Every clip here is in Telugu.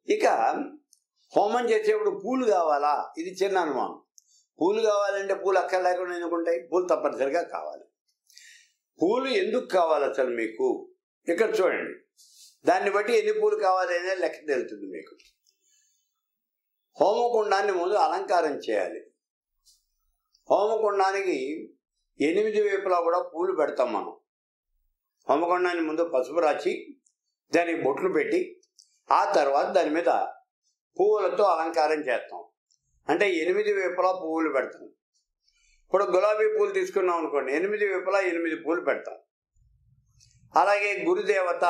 ఇక హోమం చేసేప్పుడు పూలు కావాలా ఇది చిన్న అనుమానం పూలు కావాలంటే పూలు అక్కడ లేకుండా ఎందుకుంటాయి పూలు తప్పనిసరిగా కావాలి పూలు ఎందుకు కావాలి అసలు మీకు ఇక్కడ చూడండి దాన్ని బట్టి ఎన్ని పూలు కావాలి అనేది లెక్క తెలుస్తుంది మీకు హోమకుండాన్ని ముందు అలంకారం చేయాలి హోమకుండానికి ఎనిమిది వైపులా కూడా పూలు పెడతాం మనం హోమకుండాన్ని ముందు పసుపు రాచి దానికి బొట్లు పెట్టి ఆ తర్వాత దాని మీద పువ్వులతో అలంకారం చేస్తాం అంటే ఎనిమిది వైపులా పువ్వులు పెడతాం ఇప్పుడు గులాబీ పూలు తీసుకున్నాం అనుకోండి ఎనిమిది వైపులా ఎనిమిది పూలు పెడతాం అలాగే గురుదేవత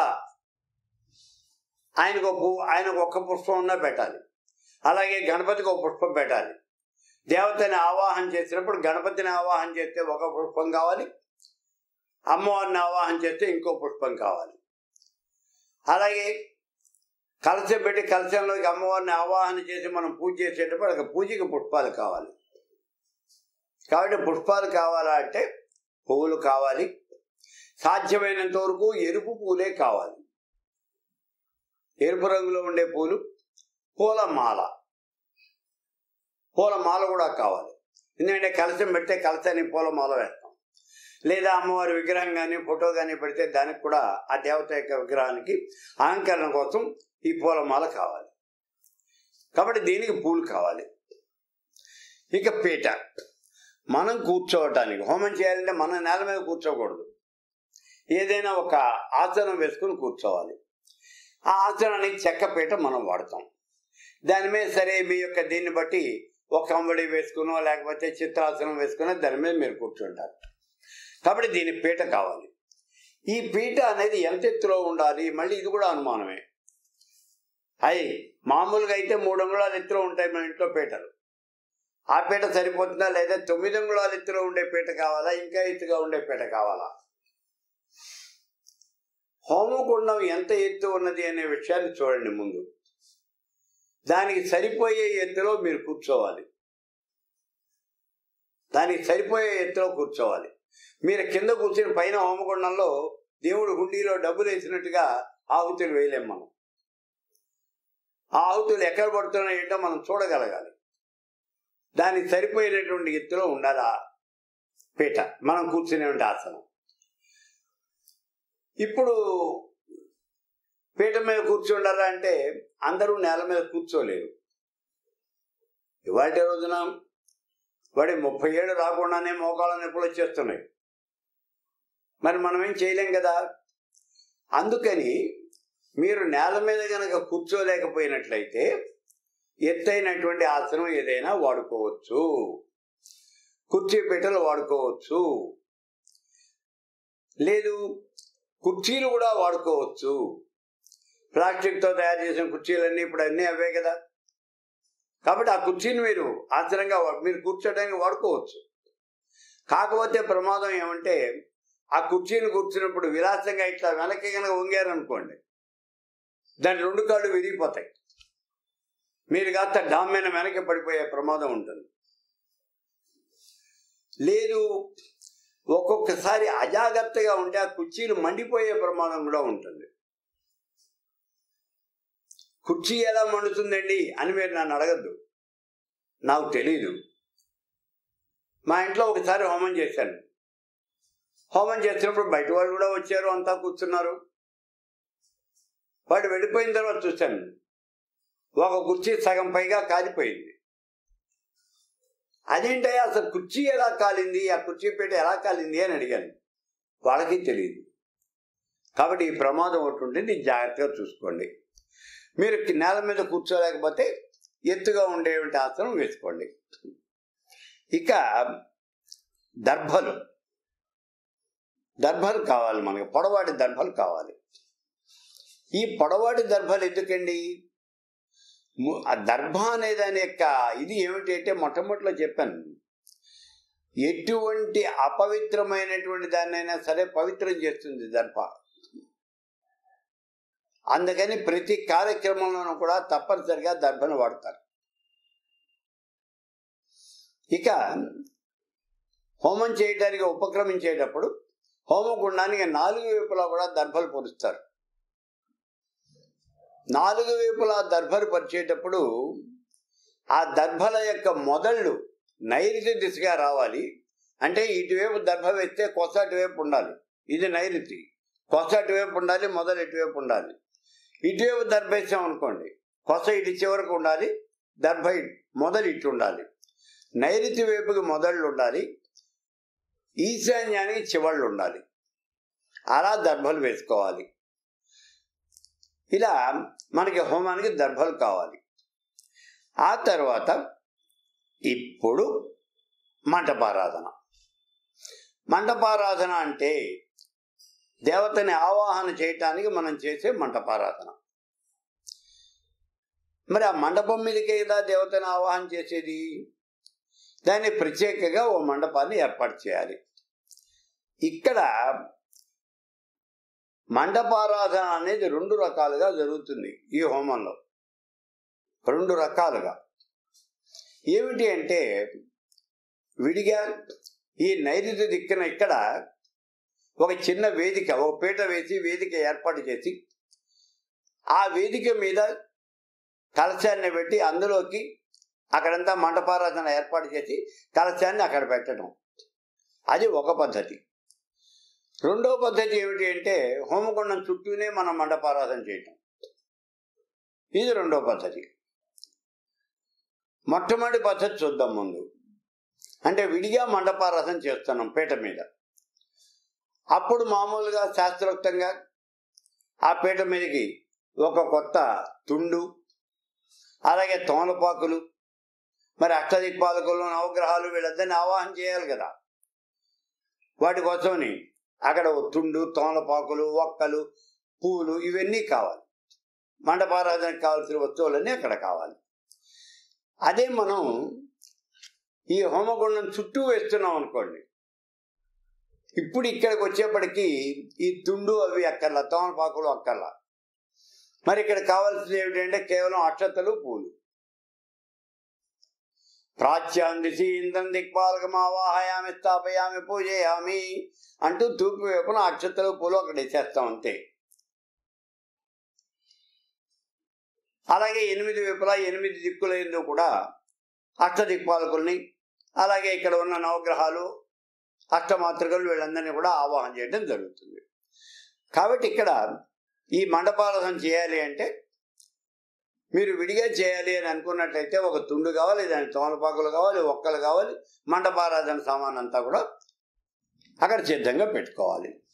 ఆయనకు ఒక పువ్వు ఆయనకు ఒక్క పుష్పం ఉన్నా పెట్టాలి అలాగే గణపతికి ఒక పుష్పం పెట్టాలి దేవతని ఆవాహన చేసినప్పుడు గణపతిని ఆవాహన చేస్తే ఒక పుష్పం కావాలి అమ్మవారిని ఆవాహన చేస్తే ఇంకో పుష్పం కావాలి అలాగే కలశం పెట్టి కలశంలోకి అమ్మవారిని ఆవాహన చేసి మనం పూజ చేసేటప్పుడు అక్కడ పూజకి పుష్పాలు కావాలి కాబట్టి పుష్పాలు కావాలా అంటే పువ్వులు కావాలి సాధ్యమైనంత వరకు ఎరుపు పూలే కావాలి ఎరుపు రంగులో ఉండే పూలు పూల మాల పూల మాల కూడా కావాలి ఎందుకంటే కలశం పెడితే కలశాన్ని పూల మాల వేస్తాం లేదా అమ్మవారి విగ్రహం కానీ ఫోటో కానీ పెడితే దానికి కూడా ఆ దేవత యొక్క విగ్రహానికి అలంకరణ కోసం ఈ పూలమాల కావాలి కాబట్టి దీనికి పూలు కావాలి ఇక పీట మనం కూర్చోవటానికి హోమం చేయాలంటే మన నేల మీద కూర్చోకూడదు ఏదైనా ఒక ఆసనం వేసుకుని కూర్చోవాలి ఆ ఆసనానికి చెక్క పీట మనం వాడతాం దాని మీద సరే మీ యొక్క దీన్ని బట్టి ఒక కంబడి వేసుకునో లేకపోతే చిత్రాసనం వేసుకునో దాని మీద మీరు కూర్చుంటారు కాబట్టి దీని పీట కావాలి ఈ పీట అనేది ఎంత ఎత్తులో ఉండాలి మళ్ళీ ఇది కూడా అనుమానమే అయి మామూలుగా అయితే మూడు అంగుళాల ఎత్తులో ఉంటాయి మన ఇంట్లో పీటలు ఆ పీట సరిపోతుందా లేదా తొమ్మిది అంగుళాల ఎత్తులో ఉండే పీట కావాలా ఇంకా ఎత్తుగా ఉండే పీట కావాలా హోమకుండం ఎంత ఎత్తు ఉన్నది అనే విషయాన్ని చూడండి ముందు దానికి సరిపోయే ఎత్తులో మీరు కూర్చోవాలి దానికి సరిపోయే ఎత్తులో కూర్చోవాలి మీరు కింద కూర్చుని పైన హోమకుండంలో దేవుడు హుండీలో డబ్బులు వేసినట్టుగా ఆహుతులు వేయలేం మనం ఆ ఆహుతులు ఎక్కడ పడుతున్నాయో ఏంటో మనం చూడగలగాలి దానికి సరిపోయినటువంటి ఎత్తులో ఉండాలి ఆ పీట మనం కూర్చునేటువంటి ఆసనం ఇప్పుడు పీట మీద కూర్చుండాలా అంటే అందరూ నేల మీద కూర్చోలేరు ఇవాటి రోజున వాడి ముప్పై ఏళ్ళు రాకుండానే మోకాళ్ళ నొప్పులు వచ్చేస్తున్నాయి మరి మనం ఏం చేయలేం కదా అందుకని మీరు నేల మీద గనక కూర్చోలేకపోయినట్లయితే ఎత్తైనటువంటి ఆసనం ఏదైనా వాడుకోవచ్చు కుర్చీ పీటలు వాడుకోవచ్చు లేదు కుర్చీలు కూడా వాడుకోవచ్చు ప్లాస్టిక్తో తయారు చేసిన కుర్చీలన్నీ ఇప్పుడు అన్నీ అవే కదా కాబట్టి ఆ కుర్చీని మీరు ఆశ్చర్యంగా మీరు కూర్చోడానికి వాడుకోవచ్చు కాకపోతే ప్రమాదం ఏమంటే ఆ కుర్చీని కూర్చున్నప్పుడు విలాసంగా ఇట్లా వెనక్కి కనుక వంగారనుకోండి దాని రెండు కాళ్ళు విరిగిపోతాయి మీరు కాస్త డామ్మైన వెనక్కి పడిపోయే ప్రమాదం ఉంటుంది లేదు ఒక్కొక్కసారి అజాగ్రత్తగా ఉంటే ఆ కుర్చీలు మండిపోయే ప్రమాదం కూడా ఉంటుంది కుర్చీ ఎలా మండుతుందండి అని మీరు నన్ను అడగద్దు నాకు తెలీదు మా ఇంట్లో ఒకసారి హోమం చేశాను హోమం చేసినప్పుడు బయట వాళ్ళు కూడా వచ్చారు అంతా కూర్చున్నారు వాడు వెళ్ళిపోయిన తర్వాత చూశాను ఒక కుర్చీ సగం పైగా కాలిపోయింది అదేంటయ్యా అసలు కుర్చీ ఎలా కాలింది ఆ కుర్చీ పెట్టి ఎలా కాలింది అని అడిగాను వాళ్ళకి తెలియదు కాబట్టి ఈ ప్రమాదం ఒకటి ఉంటుంది జాగ్రత్తగా చూసుకోండి మీరు నేల మీద కూర్చోలేకపోతే ఎత్తుగా ఉండేటువంటి ఆసనం వేసుకోండి ఇక దర్భలు దర్భలు కావాలి మనకి పొడవాటి దర్భలు కావాలి ఈ పొడవాటి దర్భలు ఎందుకండి ము- ఆ దర్భ అనే దాని యొక్క ఇది ఏమిటి అంటే మొట్టమొదటిలో చెప్పాను ఎటువంటి అపవిత్రమైనటువంటి దాన్నైనా సరే పవిత్రం చేస్తుంది దర్భ అందుకని ప్రతి కార్యక్రమంలోనూ కూడా తప్పనిసరిగా దర్భను వాడతారు ఇక హోమం చేయడానికి ఉపక్రమించేటప్పుడు హోమగుండానికి నాలుగు వైపులా కూడా దర్భలు పొరుస్తారు నాలుగు వైపులా దర్భలు పరిచేటప్పుడు ఆ దర్భల యొక్క మొదళ్ళు నైరుతి దిశగా రావాలి అంటే ఇటువైపు దర్భ వేస్తే కొస అటువైపు ఉండాలి ఇది నైరుతి కొస అటువైపు ఉండాలి మొదలు ఇటువైపు ఉండాలి ఇటువైపు దర్భ వేసాం అనుకోండి కొస ఇటు చివరకు ఉండాలి దర్భ ఇటు- మొదలు ఇటు ఉండాలి నైరుతి వైపుకి మొదళ్ళు ఉండాలి ఈశాన్యానికి చివళ్ళు ఉండాలి అలా దర్భలు వేసుకోవాలి ఇలా మనకి హోమానికి దర్భలు కావాలి ఆ తర్వాత ఇప్పుడు మంటపారాధన మంటపారాధన అంటే దేవతని ఆవాహన చేయటానికి మనం చేసే మంటపారాధన మరి ఆ మండపం మీదకే కదా దేవతని ఆవాహన చేసేది దాన్ని ప్రత్యేకంగా ఓ మండపాన్ని ఏర్పాటు చేయాలి ఇక్కడ మండపారాధన అనేది రెండు రకాలుగా జరుగుతుంది ఈ హోమంలో రెండు రకాలుగా ఏమిటి అంటే విడిగా ఈ నైరుతి దిక్కున ఇక్కడ ఒక చిన్న వేదిక ఒక పీట వేసి వేదిక ఏర్పాటు చేసి ఆ వేదిక మీద కలశాన్ని పెట్టి అందులోకి అక్కడంతా మండపారాధన ఏర్పాటు చేసి కలశాన్ని అక్కడ పెట్టడం అది ఒక పద్ధతి రెండో పద్ధతి ఏమిటి అంటే హోమగుండం చుట్టూనే మనం మండపారాధన చేయటం ఇది రెండో పద్ధతి మొట్టమొదటి పద్ధతి చూద్దాం ముందు అంటే విడిగా మండపారాధన చేస్తున్నాం పీట మీద అప్పుడు మామూలుగా శాస్త్రోక్తంగా ఆ పీట మీదకి ఒక కొత్త తుండు అలాగే తోమలపాకులు మరి అష్టదిక్పాలకులు నవగ్రహాలు వీళ్ళందరినీ ఆవాహన చేయాలి కదా వాటి కోసమని అక్కడ ఓ తుండు తోమలపాకులు ఒక్కలు పువ్వులు ఇవన్నీ కావాలి మండపారాధనకు కావాల్సిన వస్తువులన్నీ అక్కడ కావాలి అదే మనం ఈ హోమగుండం చుట్టూ వేస్తున్నాం అనుకోండి ఇప్పుడు ఇక్కడికి వచ్చేప్పటికి ఈ తుండు అవి అక్కర్లా తోమలపాకులు అక్కర్లా మరి ఇక్కడ కావాల్సింది ఏమిటంటే కేవలం అక్షతలు పూలు ప్రాచ్యాందిసి ఇంద్రం దిక్పాలకమావాహయామి స్థాపయామి పూజయామి అంటూ తూర్పు వైపున అక్షతలు పూలు అక్కడ వేసేస్తాం అంతే అలాగే ఎనిమిది వైపులా ఎనిమిది దిక్కుల ఎందు కూడా అష్ట దిక్పాలకుల్ని అలాగే ఇక్కడ ఉన్న నవగ్రహాలు అష్టమాతృకలు వీళ్ళందరినీ కూడా ఆవాహన చేయడం జరుగుతుంది కాబట్టి ఇక్కడ ఈ మండపారాధన చేయాలి అంటే మీరు విడిగా చేయాలి అని అనుకున్నట్టయితే ఒక తుండు కావాలి దాని తోమలపాకులు కావాలి ఒక్కలు కావాలి మండపారాధన సామాన్ అంతా కూడా అక్కడ సిద్ధంగా పెట్టుకోవాలి